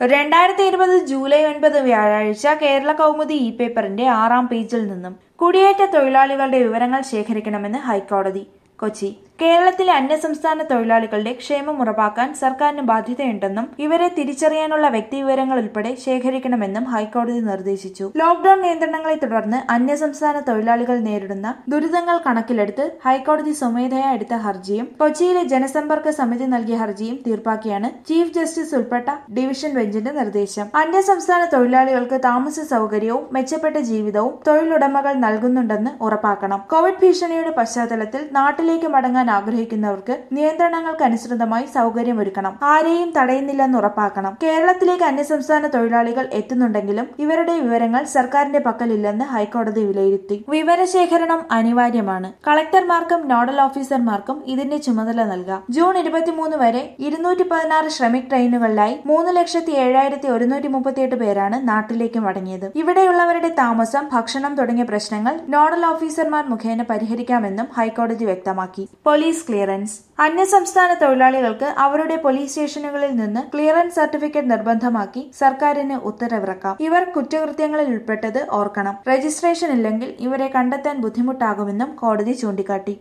രണ്ടായിരത്തി ഇരുപത് ജൂലൈ ഒൻപത് വ്യാഴാഴ്ച കേരള കൗമുദി ഇ പേപ്പറിന്റെ ആറാം പേജിൽ നിന്നും കുടിയേറ്റ തൊഴിലാളികളുടെ വിവരങ്ങൾ ശേഖരിക്കണമെന്ന് ഹൈക്കോടതി കൊച്ചി കേരളത്തിലെ അന്യസംസ്ഥാന തൊഴിലാളികളുടെ ക്ഷേമം ഉറപ്പാക്കാൻ സർക്കാരിന് ബാധ്യതയുണ്ടെന്നും ഇവരെ തിരിച്ചറിയാനുള്ള വ്യക്തിവിവരങ്ങൾ ഉൾപ്പെടെ ശേഖരിക്കണമെന്നും ഹൈക്കോടതി നിർദ്ദേശിച്ചു ലോക്ഡൌൺ നിയന്ത്രണങ്ങളെ തുടർന്ന് അന്യസംസ്ഥാന തൊഴിലാളികൾ നേരിടുന്ന ദുരിതങ്ങൾ കണക്കിലെടുത്ത് ഹൈക്കോടതി സ്വമേധയാ എടുത്ത ഹർജിയും കൊച്ചിയിലെ ജനസമ്പർക്ക സമിതി നൽകിയ ഹർജിയും തീർപ്പാക്കിയാണ് ചീഫ് ജസ്റ്റിസ് ഉൾപ്പെട്ട ഡിവിഷൻ ബെഞ്ചിന്റെ നിർദ്ദേശം അന്യസംസ്ഥാന തൊഴിലാളികൾക്ക് താമസ സൗകര്യവും മെച്ചപ്പെട്ട ജീവിതവും തൊഴിലുടമകൾ നൽകുന്നുണ്ടെന്ന് ഉറപ്പാക്കണം കോവിഡ് ഭീഷണിയുടെ പശ്ചാത്തലത്തിൽ നാട്ടിലേക്ക് മടങ്ങാൻ ആഗ്രഹിക്കുന്നവർക്ക് നിയന്ത്രണങ്ങൾക്കനുസൃതമായി സൗകര്യമൊരുക്കണം ആരെയും തടയുന്നില്ലെന്ന് ഉറപ്പാക്കണം കേരളത്തിലേക്ക് അന്യസംസ്ഥാന തൊഴിലാളികൾ എത്തുന്നുണ്ടെങ്കിലും ഇവരുടെ വിവരങ്ങൾ സർക്കാരിന്റെ പക്കലില്ലെന്ന് ഹൈക്കോടതി വിലയിരുത്തി വിവരശേഖരണം അനിവാര്യമാണ് കളക്ടർമാർക്കും നോഡൽ ഓഫീസർമാർക്കും ഇതിന്റെ ചുമതല നൽകാം ജൂൺ ഇരുപത്തിമൂന്ന് വരെ ഇരുന്നൂറ്റി പതിനാറ് ശ്രമിക് ട്രെയിനുകളിലായി മൂന്ന് ലക്ഷത്തി ഏഴായിരത്തി ഒരുന്നൂറ്റി മുപ്പത്തിയെട്ട് പേരാണ് നാട്ടിലേക്ക് മടങ്ങിയത് ഇവിടെയുള്ളവരുടെ താമസം ഭക്ഷണം തുടങ്ങിയ പ്രശ്നങ്ങൾ നോഡൽ ഓഫീസർമാർ മുഖേന പരിഹരിക്കാമെന്നും ഹൈക്കോടതി വ്യക്തമാക്കി പോലീസ് ക്ലിയറൻസ് അന്യസംസ്ഥാന തൊഴിലാളികൾക്ക് അവരുടെ പോലീസ് സ്റ്റേഷനുകളിൽ നിന്ന് ക്ലിയറൻസ് സർട്ടിഫിക്കറ്റ് നിർബന്ധമാക്കി സർക്കാരിന് ഉത്തരവിറക്കാം ഇവർ കുറ്റകൃത്യങ്ങളിൽ ഉൾപ്പെട്ടത് ഓർക്കണം രജിസ്ട്രേഷൻ ഇല്ലെങ്കിൽ ഇവരെ കണ്ടെത്താൻ ബുദ്ധിമുട്ടാകുമെന്നും കോടതി ചൂണ്ടിക്കാട്ടി